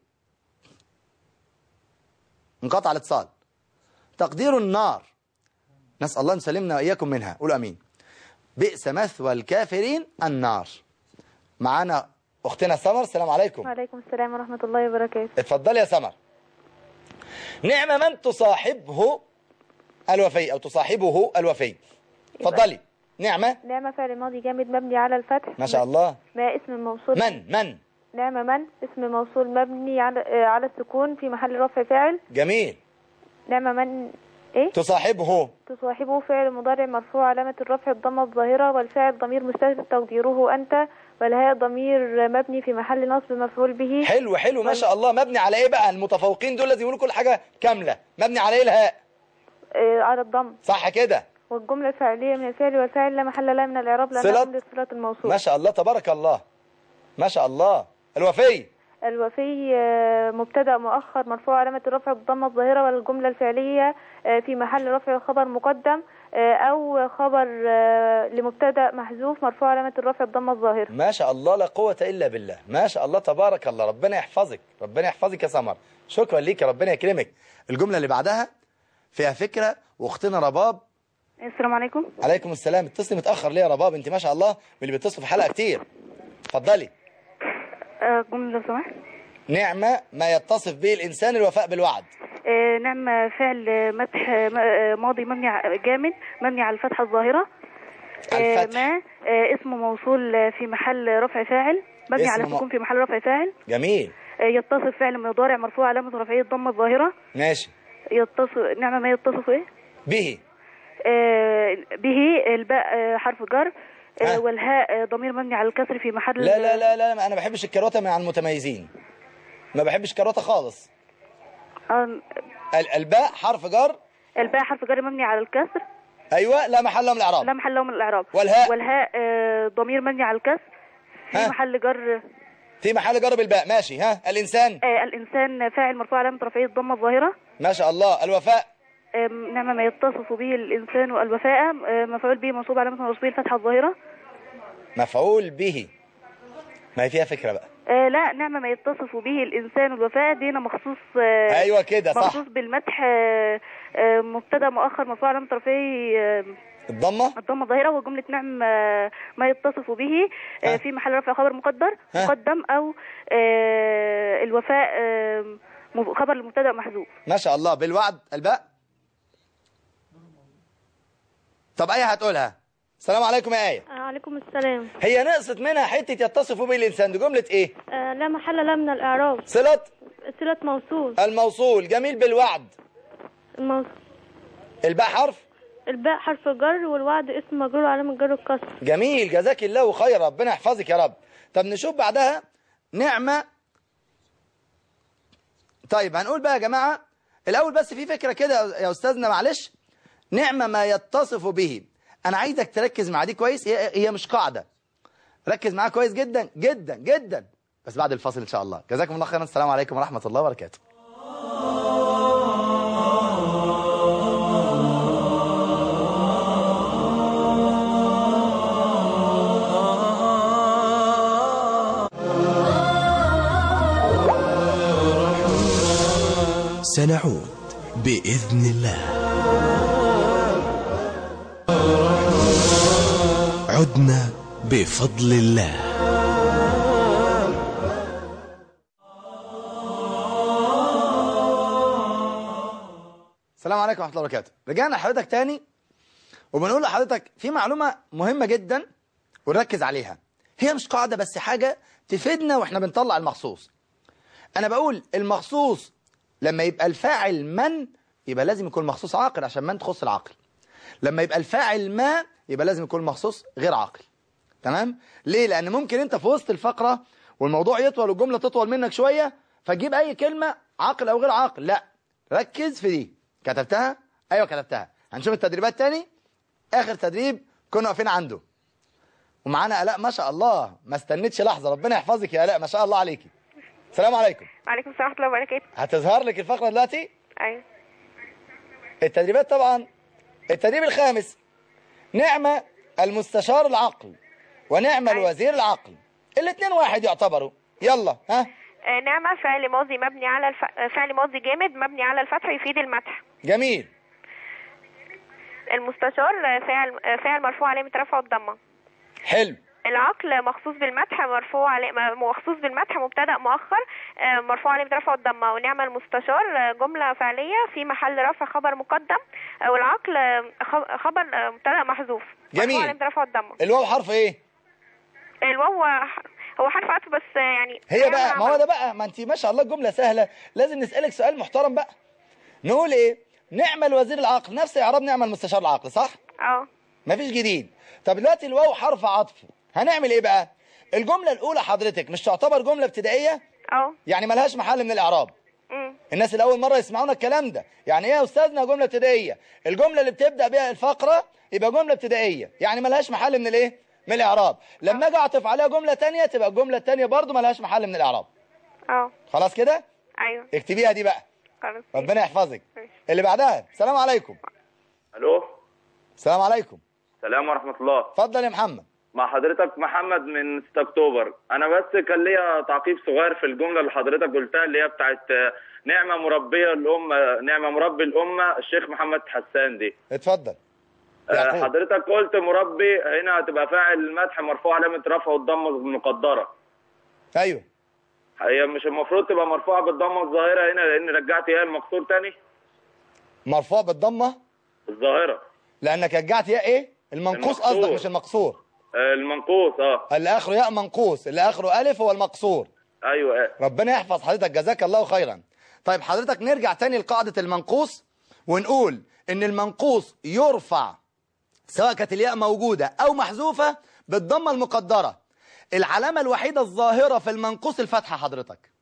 انقطع الاتصال تقدير النار نسال الله ان يسلمنا واياكم منها قولوا امين بئس مثوى الكافرين النار معانا اختنا سمر السلام عليكم وعليكم السلام ورحمة الله وبركاته اتفضلي يا سمر نعم من تصاحبه الوفي أو تصاحبه الوفي اتفضلي نعمة نعمة فعل ماضي جامد مبني على الفتح ما شاء الله ما اسم موصول من من نعمة من اسم موصول مبني على آه، على السكون في محل رفع فاعل جميل نعمة من ايه تصاحبه تصاحبه فعل مضارع مرفوع علامة الرفع الضمة الظاهرة والفاعل ضمير مستتر تقديره أنت والهاء ضمير مبني في محل نصب مفعول به حلو حلو ما شاء الله مبني على ايه بقى المتفوقين دول لازم يقولوا كل حاجة كاملة مبني على ايه الهاء آه، على الضم صح كده والجملة الفعلية من الفعل والفاعل لا محل لها من الإعراب لأنها صلة؟ جملة صلة الموصول ما شاء الله تبارك الله ما شاء الله الوفي الوفي آه، مبتدأ مؤخر مرفوع علامة الرفع بالضمة الظاهرة والجملة الفعلية آه، في محل رفع خبر مقدم آه، أو خبر آه، لمبتدأ محذوف مرفوع علامة الرفع بالضمة الظاهرة ما شاء الله لا قوة إلا بالله ما شاء الله تبارك الله ربنا يحفظك ربنا يحفظك يا سمر شكرا ليك ربنا يكرمك الجملة اللي بعدها فيها فكرة واختنا رباب السلام عليكم عليكم السلام اتصلي متأخر ليه يا رباب انت ما شاء الله من اللي بيتصلوا في حلقة كتير اتفضلي آه، جملة لو سمحت نعمة ما يتصف به الإنسان الوفاء بالوعد آه، نعم فعل مدح آه، ماضي مبني ع- جامد مبني على الفتحة الظاهرة آه، الفتح ما آه، اسم موصول آه، في محل رفع فاعل مبني اسم على م- سكون في محل رفع فاعل جميل آه، يتصف فعل مضارع مرفوع علامة رفعية الضمة الظاهرة ماشي يتصف نعم ما يتصف ايه به آه، به الباء آه، حرف جر آه، ها. والهاء آه، ضمير مبني على الكسر في محل لا لا لا لا أنا ما بحبش الكروتة مع المتميزين ما بحبش الكروتة خالص آه، ال- الباء حرف جر الباء حرف جر مبني على الكسر أيوة لا محل له من الإعراب لا محل له من الاعراب والهاء؟ والهاء آه، ضمير مبني على الكسر في ها. محل جر في محل جر بالباء ماشي ها الإنسان آه، الانسان فاعل مرفوع علامه رفعيه الضمه الظاهره ما شاء الله الوفاء آم، نعم ما يتصف به الانسان الوفاء آه، مفعول به منصوب علامه نصبه الفتحه الظاهره مفعول به ما هي فيها فكرة بقى آه، لا نعم ما يتصف به الانسان الوفاء دي هنا مخصوص آه، أيوة كده صح مخصوص بالمدح آه، آه، مبتدا مؤخر مرفوع علامه رفعه آه، الضمة الضمه الظاهره وجمله نعم آه، ما يتصف به ها. آه، في محل رفع خبر مقدر ها. مقدم او آه، الوفاء آه، مب- خبر المبتدا محذوف ما شاء الله بالوعد الباء طب ايه هتقولها السلام عليكم يا ايه عليكم السلام هي نقصت منها حته يتصف به الانسان دي جمله ايه آه، لا محل لها من الإعراب صله صلة موصول الموصول جميل بالوعد الموصول الباء حرف الباء حرف جر والوعد اسم مجرور علامة جر الكسر جميل جزاك الله خير ربنا يحفظك يا رب طب نشوف بعدها نعمه طيب هنقول بقى يا جماعه الاول بس في فكره كده يا استاذنا معلش نعمه ما يتصف به انا عايزك تركز مع دي كويس هي هي مش قاعده ركز معاها كويس جدا جدا جدا بس بعد الفاصل ان شاء الله جزاكم الله خيرا السلام عليكم ورحمه الله وبركاته سنعود بإذن الله عدنا بفضل الله السلام عليكم ورحمة الله وبركاته رجعنا لحضرتك تاني وبنقول لحضرتك في معلومة مهمة جدا ونركز عليها هي مش قاعدة بس حاجة تفيدنا واحنا بنطلع المخصوص انا بقول المخصوص لما يبقى الفاعل من يبقى لازم يكون مخصوص عاقل عشان من تخص العقل لما يبقى الفاعل ما يبقى لازم يكون مخصوص غير عاقل تمام ليه لان ممكن انت في وسط الفقرة والموضوع يطول والجملة تطول منك شوية فتجيب اي كلمة عاقل او غير عاقل لا ركز في دي كتبتها ايوه كتبتها هنشوف التدريبات تاني اخر تدريب كنا واقفين عنده ومعانا الاء ما شاء الله ما استنتش لحظه ربنا يحفظك يا الاء ما شاء الله عليكي السلام عليكم وعليكم السلام ورحمة الله وبركاته هتظهر لك الفقره دلوقتي أيوة التدريبات طبعا التدريب الخامس نعمة المستشار العقل ونعمة الوزير العقل الاثنين واحد يعتبروا يلا ها آه، نعمة فعل ماضي مبني على الف... آه، فعل ماضي جامد مبني على الفتح يفيد المدح جميل المستشار آه، فعل آه، فعل مرفوع علامة رفعه الضمة حلو العقل مخصوص بالمدح مرفوع علي... م- مخصوص بالمدح مبتدا مؤخر آه، مرفوع علامه رفعه الضمه ونعم المستشار آه، جمله فعليه في محل رفع خبر مقدم آه، والعقل آه، خ- خبر آه، مبتدا محذوف جميل. مرفوع علامه رفعه الضمه الواو حرف ايه الواو ح- هو حرف عطف بس آه، يعني هي بقى ما هو ده بقى ما انت ما شاء الله الجملة سهلة لازم نسألك سؤال محترم بقى نقول ايه نعمة الوزير العقل نفس اعراب نعمة المستشار العقل صح اه مفيش جديد طب دلوقتي الواو حرف عطف هنعمل ايه بقى الجملة الاولى حضرتك مش تعتبر جملة ابتدائية اه يعني ملهاش محل من الاعراب أمم. الناس اللي اول مره يسمعونا الكلام ده يعني ايه يا استاذنا جمله ابتدائيه الجمله اللي بتبدا بيها الفقره يبقى جمله ابتدائيه يعني ملهاش محل من الايه من الاعراب لما اجي اعطف عليها جمله تانية تبقى الجمله التانية برضو ملهاش محل من الاعراب اه خلاص كده ايوه اكتبيها دي بقى خلاص ربنا يحفظك ماشي. اللي بعدها السلام عليكم الو السلام عليكم سلام ورحمه الله اتفضل يا محمد مع حضرتك محمد من 6 اكتوبر انا بس كان ليا تعقيب صغير في الجمله اللي حضرتك قلتها اللي هي بتاعت آه، نعمه مربيه الامه نعمه مربي الامه الشيخ محمد حسان دي اتفضل آه، يعقوب. حضرتك قلت مربي هنا هتبقى فاعل المدح مرفوع علامه رفعه الضمه المقدره ايوه هي مش المفروض تبقى مرفوعه بالضمه الظاهره هنا لان رجعت ايه المقصور تاني مرفوع بالضمه الظاهره لانك رجعت ياء ايه المنقوص المقصور. قصدك مش المقصور آه، المنقوص اه اللي اخره ياء منقوص اللي اخره الف هو المقصور ايوه آه. ربنا يحفظ حضرتك جزاك الله خيرا طيب حضرتك نرجع تاني لقاعدة المنقوص ونقول ان المنقوص يرفع سواء كانت الياء موجودة او محذوفة بالضمة المقدرة العلامة الوحيدة الظاهرة في المنقوص الفتحة حضرتك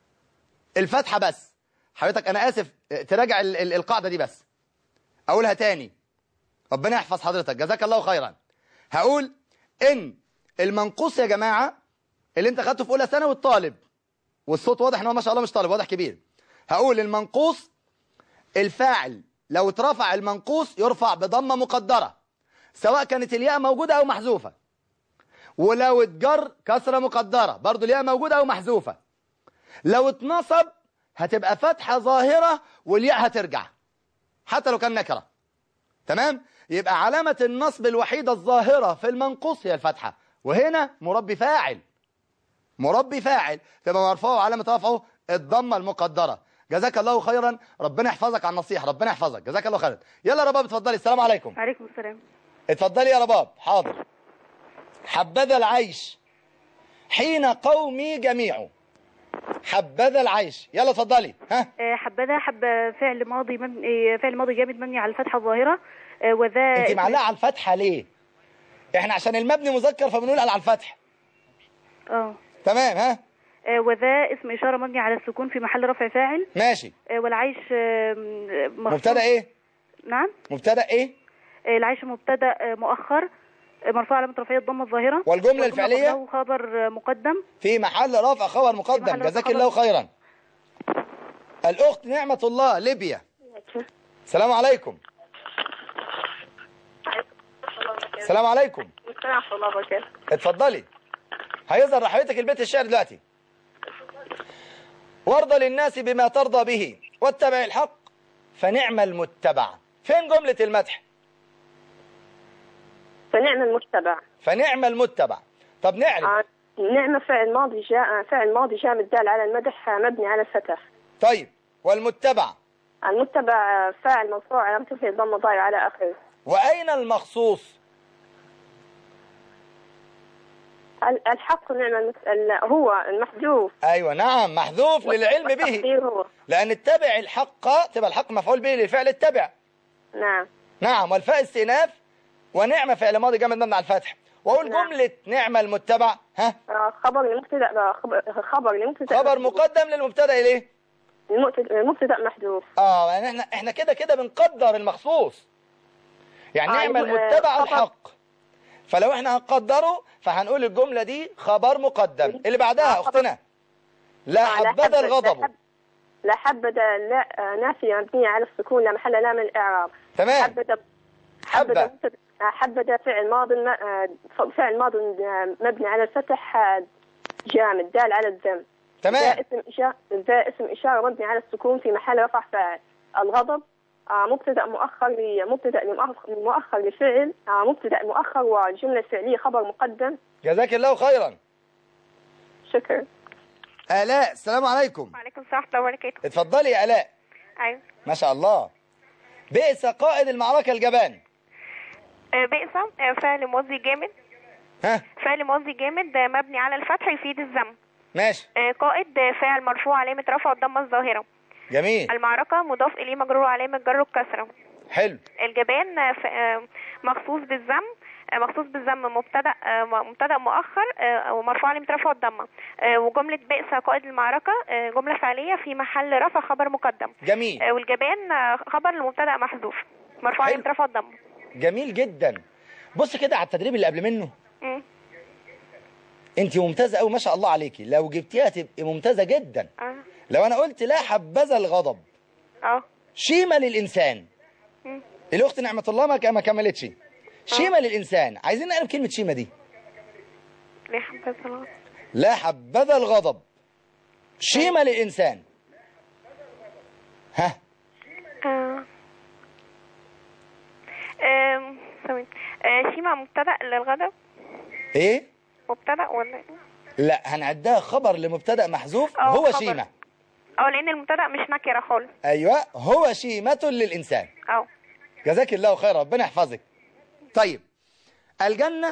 الفتحة بس حضرتك انا اسف تراجع ال- ال- القاعدة دي بس اقولها تاني ربنا يحفظ حضرتك جزاك الله خيرا هقول ان المنقوص يا جماعة اللي انت خدته في اولى ثانوي الطالب والصوت واضح ان هو ما شاء الله مش طالب واضح كبير هقول المنقوص الفاعل لو اترفع المنقوص يرفع بضمه مقدره سواء كانت الياء موجوده او محذوفه ولو اتجر كسره مقدره برضو الياء موجوده او محذوفه لو اتنصب هتبقى فتحه ظاهره والياء هترجع حتى لو كان نكره تمام يبقى علامه النصب الوحيده الظاهره في المنقوص هي الفتحه وهنا مربي فاعل مربي فاعل تبقى مرفوع علامة رفعه الضمة المقدرة جزاك الله خيرا ربنا يحفظك على النصيحة ربنا يحفظك جزاك الله خيرا يلا يا رباب اتفضلي السلام عليكم عليكم السلام اتفضلي يا رباب حاضر حبذا العيش حين قومي جميع حبذا العيش يلا اتفضلي ها آه، حبذا حب فعل ماضي مبني فعل ماضي جامد مبني على الفتحة الظاهرة آه، وذا انت اسم- معلقه على الفتحة ليه احنا عشان المبني مذكر فبنقول على الفتح اه تمام ها آه، وذا اسم إشارة مبني على السكون في محل رفع فاعل ماشي آه، والعيش آه، مخصوص- مبتدا ايه نعم مبتدا ايه آه، العيش مبتدا آه، مؤخر آه، مرفوع علامة رفعية الضمة الظاهرة والجملة الفعلية؟ قبله خبر آه، مقدم في محل رفع خبر في مقدم محل رفع جزاك خبر. الله خيرا الأخت نعمة الله ليبيا السلام عليكم السلام عليكم السلام ورحمة الله وبركاته اتفضلي هيظهر لحضرتك البيت الشعر دلوقتي وارضى للناس بما ترضى به واتبع الحق فنعم المتبع فين جملة المدح فنعم المتبع فنعم المتبع طب نعرف آه، نعمة فعل ماضي جاء فعل ماضي جامد دال على المدح آه، مبني على الفتح طيب والمتبع المتبع آه، فاعل مرفوع علامة رفعه ضم ضايع على آخره وأين المخصوص ال- الحق نعم المت... ال- هو المحذوف أيوة نعم محذوف للعلم به والتقدير هو لأن اتبع الحق تبقى الحق مفعول به للفعل اتبع نعم نعم والفاء استئناف ونعمة فعل ماضي جامد مبني على الفتح وأقول نعم. جملة نعمة المتبع ها آه، خبر لمبتدأ آه، خبر خبر لمبتدأ خبر مقدم للمبتدا إليه المبتدأ المبتدأ محذوف اه يعني احنا احنا كده كده بنقدر المخصوص يعني آه، نعم يبقى المتبع خبر- الحق فلو احنا هنقدره فهنقول الجملة دي خبر مقدم اللي بعدها آه، خبر- اختنا لا آه، لا حبذا حبذا- الغضب لا حب- لا حبذا لا آه، نافية مبنية على السكون لا محل لا من الإعراب تمام حبذا حبة حبذا آه، حبذا فعل ماض م- آه، فعل ماض آه، مبني على الفتح آه، جامد دال على الذم ذا تمام اسم إشارة ذا اسم إشارة مبني على السكون في محل رفع فاعل الغضب آه، مبتدأ مؤخر ل- مبتدأ لمؤخر- مؤخر لفعل آه، مبتدأ مؤخر والجملة الفعلية خبر مقدم جزاك الله خيرا شكرا آلاء السلام عليكم وعليكم السلام ورحمة الله وبركاته اتفضلي يا آلاء أيوة ما شاء الله بئس قائد المعركة الجبان آه، بئس آه، فعل ماضي جامد ها فعل ماضي جامد آه، مبني على الفتح يفيد الذم ماشي آه، قائد آه، فاعل مرفوع علامة رفع الضمة الظاهرة جميل المعركة مضاف إليه مجرور علامة جر الكسرة حلو الجبان آه، ف- آه، مخصوص بالذم آه، مخصوص بالذم مبتدا آه، م- مبتدا مؤخر آه، ومرفوع علامة رفع الضمة آه، وجملة بئس قائد المعركة آه، جملة فعلية في محل رفع خبر مقدم جميل آه، والجبان آه، خبر لمبتدا محذوف مرفوع حلو. علامة رفع الضمة جميل جدا بص كده على التدريب اللي قبل منه مم. انت ممتازة قوي ما شاء الله عليكي لو جبتيها تبقي ممتازة جدا اه لو انا قلت لا حبذا الغضب اه شيمة للإنسان مم. الأخت نعمة الله ما ما كملتش شيمة للإنسان عايزين نقلب كلمة شيمة دي ليه حبة صلاة لا حبذا الغضب شيمة للإنسان ها آه. آم، ثواني آه، شيمة مبتدا للغضب ايه مبتدا ولا إيه؟ لا هنعدها خبر لمبتدا محذوف اه، هو خبر. شيمة اه لان المبتدا مش نكره خالص ايوه هو شيمة للإنسان اه جزاك الله خير ربنا يحفظك طيب الجنة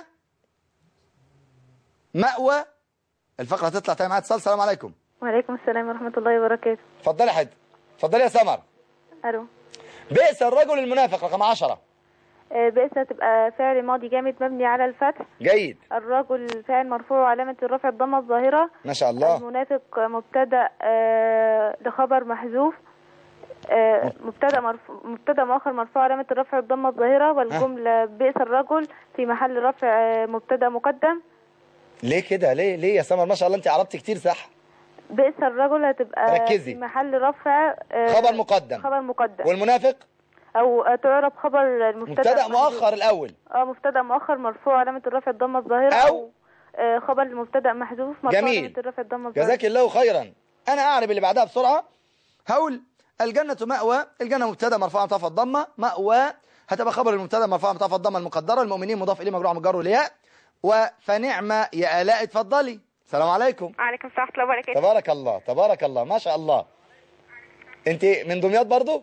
مأوى الفقرة هتطلع تاني معايا اتصال السلام عليكم وعليكم السلام ورحمة الله وبركاته اتفضلي يا حد اتفضلي يا سمر ألو بئس الرجل المنافق رقم 10 آه، بئس تبقى فعل ماضي جامد مبني على الفتح جيد الرجل فاعل مرفوع علامة الرفع الضمة الظاهرة ما شاء الله المنافق مبتدا آه، لخبر محذوف آه، مبتدا مرفوع مبتدا مؤخر مرفوع علامة الرفع الضمة الظاهرة والجملة بئس الرجل في محل رفع آه، مبتدا مقدم ليه كده ليه ليه يا سمر ما شاء الله انت عربت كتير صح بئس الرجل هتبقى ركزي. في محل رفع آه، خبر مقدم خبر مقدم والمنافق او آه، تعرب خبر المبتدا مبتدا محذوف. مؤخر الاول اه مبتدا مؤخر مرفوع علامة الرفع الضمة الظاهرة أو آه، خبر المبتدا محذوف مرفوع جميل. علامة الرفع الضمة الظاهرة جزاك الله خيرا انا اعرب اللي بعدها بسرعه هقول الجنه مأوى الجنه مبتدا مرفوع مضاف الضمه مأوى هتبقى خبر المبتدا مرفوع مضاف الضمه المقدره المؤمنين مضاف اليه مجرور مجر الياء وفنعم يا الاء اتفضلي السلام عليكم عليكم السلام ورحمه الله وبركاته تبارك الله تبارك الله ما شاء الله انت من دمياط برضو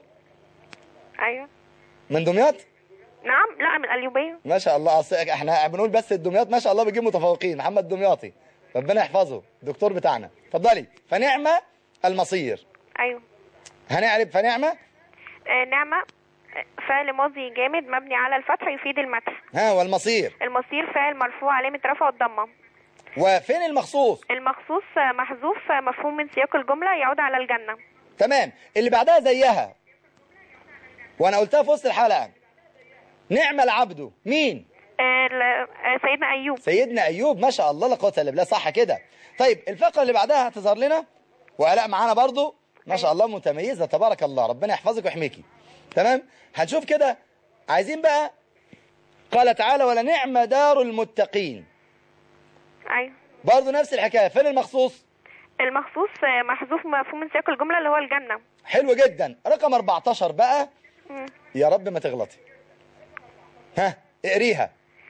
ايوه من دمياط نعم لا من القليوبيه ما شاء الله أصل احنا بنقول بس الدمياط ما شاء الله بيجيب متفوقين محمد دمياطي ربنا يحفظه الدكتور بتاعنا اتفضلي فنعمة المصير ايوه هنعرب فنعمة آه، نعمه آه، فعل ماضي جامد مبني على الفتح يفيد المدح ها والمصير المصير فعل مرفوع علامه رفع الضمه وفين المخصوص المخصوص آه، محذوف آه، مفهوم من سياق الجمله يعود على الجنه تمام اللي بعدها زيها وانا قلتها في وسط الحلقة نعم العبد مين آه، ل- آه، سيدنا ايوب سيدنا ايوب ما شاء الله لا قوه الا بالله صح كده طيب الفقره اللي بعدها هتظهر لنا وآلاء معانا برضو ما شاء الله متميزه تبارك الله ربنا يحفظك ويحميكي تمام هنشوف كده عايزين بقى قال تعالى ولنعم دار المتقين ايوه برضو نفس الحكايه فين المخصوص المخصوص آه، محذوف مفهوم من سياق الجمله اللي هو الجنه حلو جدا رقم 14 بقى مم. يا رب ما تغلطي ها اقريها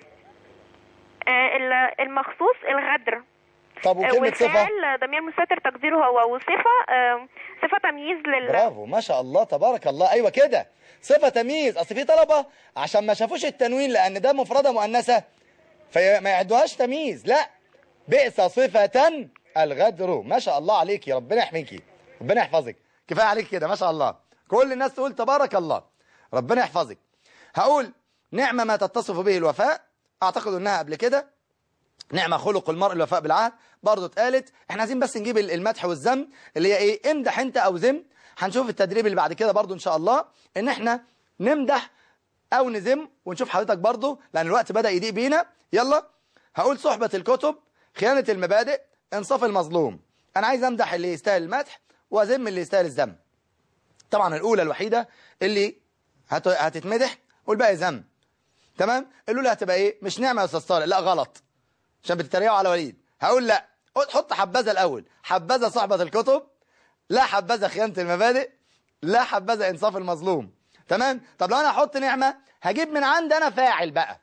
آه، ال- المخصوص الغدر طب آه، وكلمة صفة والفعل ضمير مستتر تقديره هو وصفة آه، صفة تمييز لل برافو ما شاء الله تبارك الله ايوه كده صفة تمييز اصل في طلبة عشان ما شافوش التنوين لان ده مفردة مؤنثة فما يعدوهاش تمييز لا بئس صفة الغدر ما شاء الله عليكي ربنا يحميكي ربنا يحفظك كفاية عليك كده ما شاء الله كل الناس تقول تبارك الله ربنا يحفظك هقول نعمة ما تتصف به الوفاء اعتقد انها قبل كده نعمة خلق المرء الوفاء بالعهد برضه اتقالت احنا عايزين بس نجيب ال- المدح والذم اللي هي ايه امدح انت او ذم هنشوف التدريب اللي بعد كده برضه ان شاء الله ان احنا نمدح او نذم ونشوف حضرتك برضه لان الوقت بدأ يضيق بينا يلا هقول صحبة الكتب خيانة المبادئ انصاف المظلوم انا عايز امدح اللي يستاهل المدح واذم اللي يستاهل الذم طبعا الاولى الوحيدة اللي هت... هتتمدح والباقي ذم تمام الاولى هتبقى ايه مش نعمة يا استاذ طارق لا غلط عشان بتتريقوا على وليد هقول لا حط حبذا الاول حبذا صحبة الكتب لا حبذا خيانة المبادئ لا حبذا انصاف المظلوم تمام طب لو انا احط نعمة هجيب من عندي انا فاعل بقى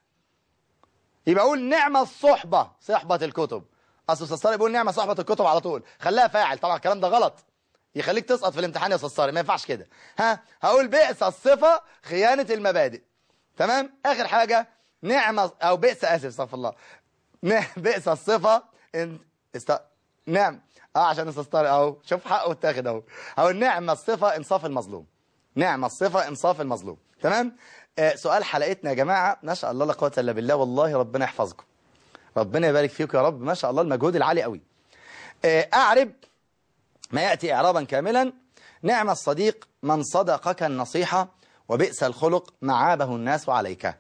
يبقى اقول نعمة الصحبة صحبة الكتب اصل استاذ طارق بيقول نعمة صحبة الكتب على طول خليها فاعل طبعا الكلام ده غلط يخليك تسقط في الامتحان يا استاذ طارق ما ينفعش كده ها هقول بئس الصفة خيانة المبادئ تمام اخر حاجة نعمة او بئس اسف استغفر الله ن- بئس الصفة ان است... نعم اه عشان استاذ طارق اهو شوف حقه اتاخد اهو اهو نعم الصفة انصاف المظلوم نعم الصفة انصاف المظلوم تمام آه سؤال حلقتنا يا جماعة ما شاء الله لا قوة الا بالله والله ربنا يحفظكم ربنا يبارك فيكم يا رب ما شاء الله المجهود العالي قوي آه اعرب ما يأتي إعرابا كاملا نعم الصديق من صدقك النصيحة وبئس الخلق معابه الناس عليك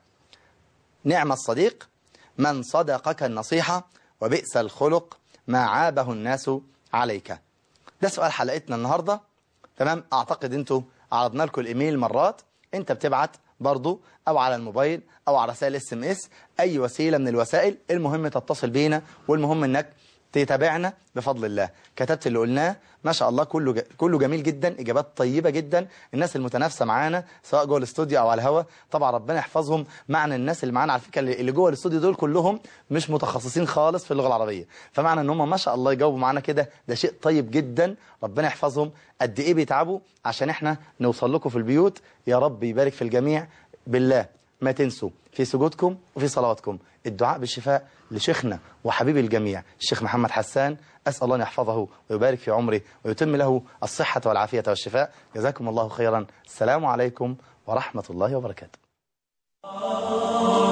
نعم الصديق من صدقك النصيحة وبئس الخلق ما عابه الناس عليك ده سؤال حلقتنا النهاردة تمام اعتقد انتوا عرضنا لكم الايميل مرات انت بتبعت برضو او على الموبايل او على رسائل اس ام اس اي وسيلة من الوسائل المهم تتصل بينا والمهم انك تتابعنا بفضل الله كتبت اللي قلناه ما شاء الله كله ج... كله جميل جدا اجابات طيبه جدا الناس المتنافسه معانا سواء جوه الاستوديو او على الهوا طبعا ربنا يحفظهم معنى الناس اللي معانا على فكره اللي اللي جوه الاستوديو دول كلهم مش متخصصين خالص في اللغه العربيه فمعنى ان هم ما شاء الله يجاوبوا معانا كده ده شيء طيب جدا ربنا يحفظهم قد ايه بيتعبوا عشان احنا نوصل لكم في البيوت يا رب يبارك في الجميع بالله ما تنسوا في سجودكم وفي صلواتكم الدعاء بالشفاء لشيخنا وحبيب الجميع الشيخ محمد حسان أسأل الله أن يحفظه ويبارك في عمره ويتم له الصحة والعافية والشفاء جزاكم الله خيرا السلام عليكم ورحمة الله وبركاته